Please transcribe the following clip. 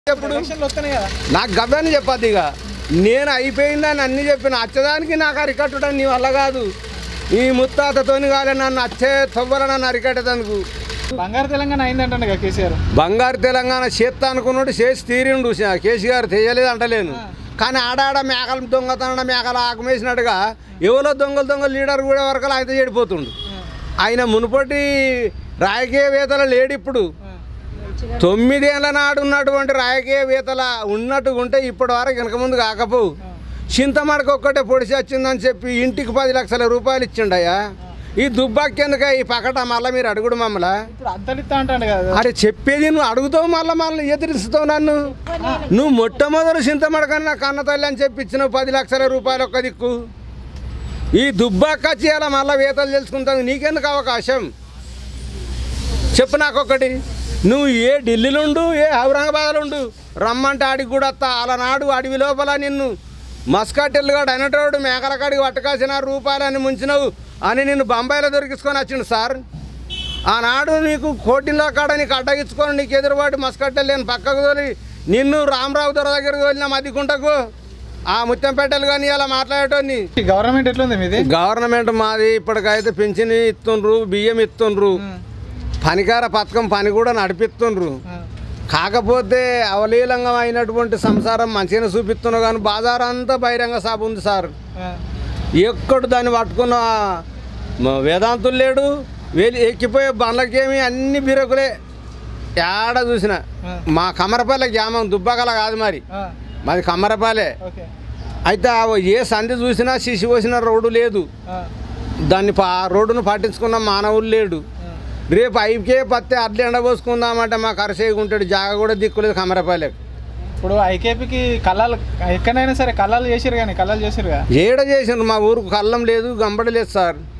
ఎప్పుడు ఎలక్షన్లు వస్తున్నాయి కదా నాకు గవ్వని చెప్పద్దు ఇక నేను అయిపోయిందని అన్ని చెప్పిన అచ్చదానికి నాకు అరికట్టడం నీ వల్ల కాదు ఈ ముత్తాతతోని కాలే నన్ను అచ్చే తొవ్వల నన్ను అరికట్టేందుకు బంగారు తెలంగాణ అయిందంటే కదా కేసీఆర్ బంగారు తెలంగాణ చేత్తా అనుకున్నాడు చేసి తీరిండు కేసీఆర్ చేయలేదు అంటలేను కానీ ఆడాడ మేకలు దొంగతన మేకలు ఆకుమేసినట్టుగా ఎవరో దొంగలు దొంగలు లీడర్ కూడా వరకు ఆయన చెడిపోతుండు ఆయన మునుపటి రాజకీయవేత్తలు లేడు ఇప్పుడు తొమ్మిదేళ్ల నాడు ఉన్నటువంటి రాజకీయవేత్తల ఉన్నట్టుగా ఉంటే ఇప్పటి వరకు వెనక ముందు కాకపోవు చింతమడకు ఒక్కటే పొడిచి వచ్చిందని చెప్పి ఇంటికి పది లక్షల రూపాయలు ఇచ్చిండయ్యా ఈ దుబ్బాకెందుక ఈ పకట మళ్ళీ మీరు అడుగుడు మమ్మల్ని ఇప్పుడు అద్దలు ఇస్తా అంటాడు కదా అరే చెప్పేది నువ్వు అడుగుతావు మళ్ళీ మళ్ళీ ఎదిరిస్తావు నన్ను నువ్వు మొట్టమొదటి చింతమడకన్నా కన్న తల్లి అని చెప్పి ఇచ్చినావు పది లక్షల రూపాయలు ఒక్క దిక్కు ఈ దుబ్బాక చేయాల మళ్ళీ వేతలు తెలుసుకుంటాను నీకెందుకు అవకాశం చెప్పు నాకొకటి నువ్వు ఏ ఢిల్లీలో ఉండు ఏ ఔరంగాబాద్లో ఉండు రమ్మంటే ఆడికి కూడా వస్తా అలనాడు అడవి లోపల నిన్ను మస్కట్టెల్లుగాడు అనేటోడు మేకల కాడికి పట్టుకాల్సిన రూపాయలని ముంచినవు అని నిన్ను బొంబాయిలో దొరికించుకొని వచ్చిండు సార్ ఆనాడు నీకు కోటిలో కాడ నీకు అడ్డగించుకొని నీకు ఎదురుబాటు మస్కట్టెలు నేను పక్కకు తోలి నిన్ను రామరావు దొర దగ్గరికి తోలిన మధ్యకుంటకు ఆ ముత్యంపేటలు కానీ అలా మాట్లాడేటోని ఈ గవర్నమెంట్ ఎట్లుంది మీది గవర్నమెంట్ మాది ఇప్పటికైతే పింఛన్ ఇస్తుండ్రు బియ్యం ఇస్తుండ్రు పనికార పథకం పని కూడా నడిపిస్తుండ్రు కాకపోతే అవలీలంగా అయినటువంటి సంసారం మంచిగానే చూపిస్తున్నావు కానీ బాజార్ అంతా బహిరంగ సాబ్ ఉంది సార్ ఎక్కడు దాన్ని పట్టుకున్న మ- వేదాంతులు లేడు వేలి ఎక్కిపోయే బండ్లకేమి అన్ని బిరకులే ఏడ చూసిన మా కమరపల్లె గ్రామం దుబ్బగల కాదు మరి మాది కమ్మరపాలే ఓకే అయితే ఆ ఏ సంధి చూసినా శిశు పోసిన రోడ్డు లేదు దాన్ని పా రోడ్డును పట్టించుకున్న మానవులు లేడు రేపు ఐకే పత్తి అట్లా ఎండబోసుకుందామంటే మా కరసేగుంటాడు జాగ కూడా దిక్కులేదు కమరపాలెకు ఇప్పుడు ఐకేపీకి కళ్ళాలు ఎక్కడైనా సరే కళ్ళాలు చేసిరు కానీ కళ్ళాలు చేసిరు కదా ఏడ చేసిండ్రు మా ఊరుకు కళ్ళం లేదు గంబడి లేదు సార్